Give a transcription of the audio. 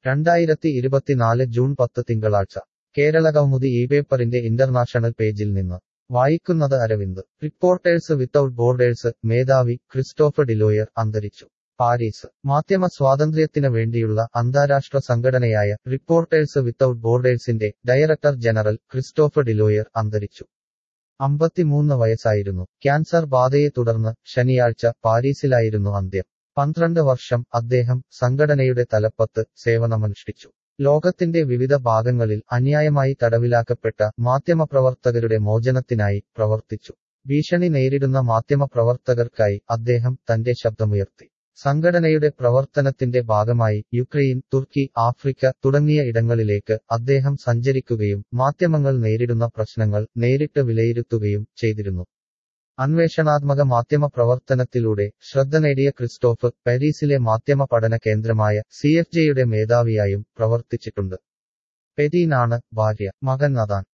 രണ്ടായിരത്തി ഇരുപത്തിനാല് ജൂൺ പത്ത് തിങ്കളാഴ്ച കേരളകൗമുദി ഈ പേപ്പറിന്റെ ഇന്റർനാഷണൽ പേജിൽ നിന്ന് വായിക്കുന്നത് അരവിന്ദ് റിപ്പോർട്ടേഴ്സ് വിത്തൌട്ട് ബോർഡേഴ്സ് മേധാവി ക്രിസ്റ്റോഫർ ഡിലോയർ അന്തരിച്ചു പാരീസ് മാധ്യമ സ്വാതന്ത്ര്യത്തിന് വേണ്ടിയുള്ള അന്താരാഷ്ട്ര സംഘടനയായ റിപ്പോർട്ടേഴ്സ് വിത്തൌട്ട് ബോർഡേഴ്സിന്റെ ഡയറക്ടർ ജനറൽ ക്രിസ്റ്റോഫർ ഡിലോയർ അന്തരിച്ചു അമ്പത്തിമൂന്ന് വയസ്സായിരുന്നു ക്യാൻസർ ബാധയെ തുടർന്ന് ശനിയാഴ്ച പാരീസിലായിരുന്നു അന്ത്യം പന്ത്രണ്ട് വർഷം അദ്ദേഹം സംഘടനയുടെ തലപ്പത്ത് സേവനമനുഷ്ഠിച്ചു ലോകത്തിന്റെ വിവിധ ഭാഗങ്ങളിൽ അന്യായമായി തടവിലാക്കപ്പെട്ട മാധ്യമപ്രവർത്തകരുടെ മോചനത്തിനായി പ്രവർത്തിച്ചു ഭീഷണി നേരിടുന്ന മാധ്യമപ്രവർത്തകർക്കായി അദ്ദേഹം തന്റെ ശബ്ദമുയർത്തി സംഘടനയുടെ പ്രവർത്തനത്തിന്റെ ഭാഗമായി യുക്രൈൻ തുർക്കി ആഫ്രിക്ക തുടങ്ങിയ ഇടങ്ങളിലേക്ക് അദ്ദേഹം സഞ്ചരിക്കുകയും മാധ്യമങ്ങൾ നേരിടുന്ന പ്രശ്നങ്ങൾ നേരിട്ട് വിലയിരുത്തുകയും ചെയ്തിരുന്നു അന്വേഷണാത്മക മാധ്യമ പ്രവർത്തനത്തിലൂടെ ശ്രദ്ധ നേടിയ ക്രിസ്റ്റോഫ് പാരീസിലെ മാധ്യമ പഠന കേന്ദ്രമായ സി എഫ് ജെയുടെ മേധാവിയായും പ്രവർത്തിച്ചിട്ടുണ്ട് പെരീനാണ് ഭാര്യ മകൻ നദാൻ